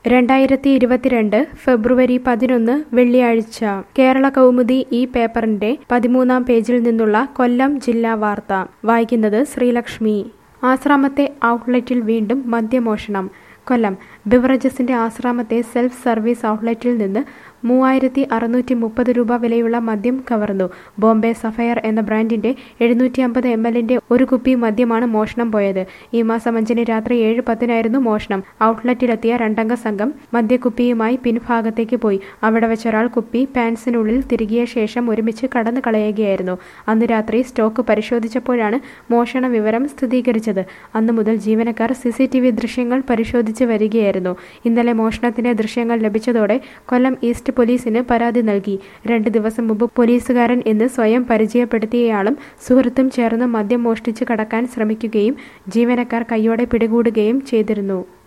രണ്ടായിരത്തി ഇരുപത്തിരണ്ട് ഫെബ്രുവരി പതിനൊന്ന് വെള്ളിയാഴ്ച കേരള കൗമുദി ഈ പേപ്പറിന്റെ പതിമൂന്നാം പേജിൽ നിന്നുള്ള കൊല്ലം ജില്ലാ വാർത്ത വായിക്കുന്നത് ശ്രീലക്ഷ്മി ആശ്രാമത്തെ ഔട്ട്ലെറ്റിൽ വീണ്ടും മദ്യമോഷണം കൊല്ലം ബിവറേജസിന്റെ ആശ്രാമത്തെ സെൽഫ് സർവീസ് ഔട്ട്ലെറ്റിൽ നിന്ന് മൂവായിരത്തി അറുന്നൂറ്റി മുപ്പത് രൂപ വിലയുള്ള മദ്യം കവർന്നു ബോംബെ സഫയർ എന്ന ബ്രാൻഡിന്റെ എഴുന്നൂറ്റി അമ്പത് എം എല്ലിന്റെ ഒരു കുപ്പി മദ്യമാണ് മോഷണം പോയത് ഈ മാസം അഞ്ചിന് രാത്രി ഏഴ് പത്തിനായിരുന്നു മോഷണം ഔട്ട്ലെറ്റിലെത്തിയ രണ്ടംഗ സംഘം മദ്യക്കുപ്പിയുമായി പിൻഭാഗത്തേക്ക് പോയി അവിടെ വെച്ചൊരാൾ കുപ്പി പാൻസിനുള്ളിൽ തിരികിയ ശേഷം ഒരുമിച്ച് കടന്നു കളയുകയായിരുന്നു അന്ന് രാത്രി സ്റ്റോക്ക് പരിശോധിച്ചപ്പോഴാണ് മോഷണ വിവരം സ്ഥിരീകരിച്ചത് അന്നു മുതൽ ജീവനക്കാർ സി സി ടി വി ദൃശ്യങ്ങൾ പരിശോധിച്ച് വരികയായിരുന്നു ഇന്നലെ മോഷണത്തിന്റെ ദൃശ്യങ്ങൾ ലഭിച്ചതോടെ കൊല്ലം ഈസ്റ്റ് പോലീസിന് പരാതി നൽകി രണ്ട് ദിവസം മുമ്പ് പോലീസുകാരൻ എന്ന് സ്വയം പരിചയപ്പെടുത്തിയയാളും സുഹൃത്തും ചേർന്ന് മദ്യം മോഷ്ടിച്ച് കടക്കാൻ ശ്രമിക്കുകയും ജീവനക്കാർ കൈയോടെ പിടികൂടുകയും ചെയ്തിരുന്നു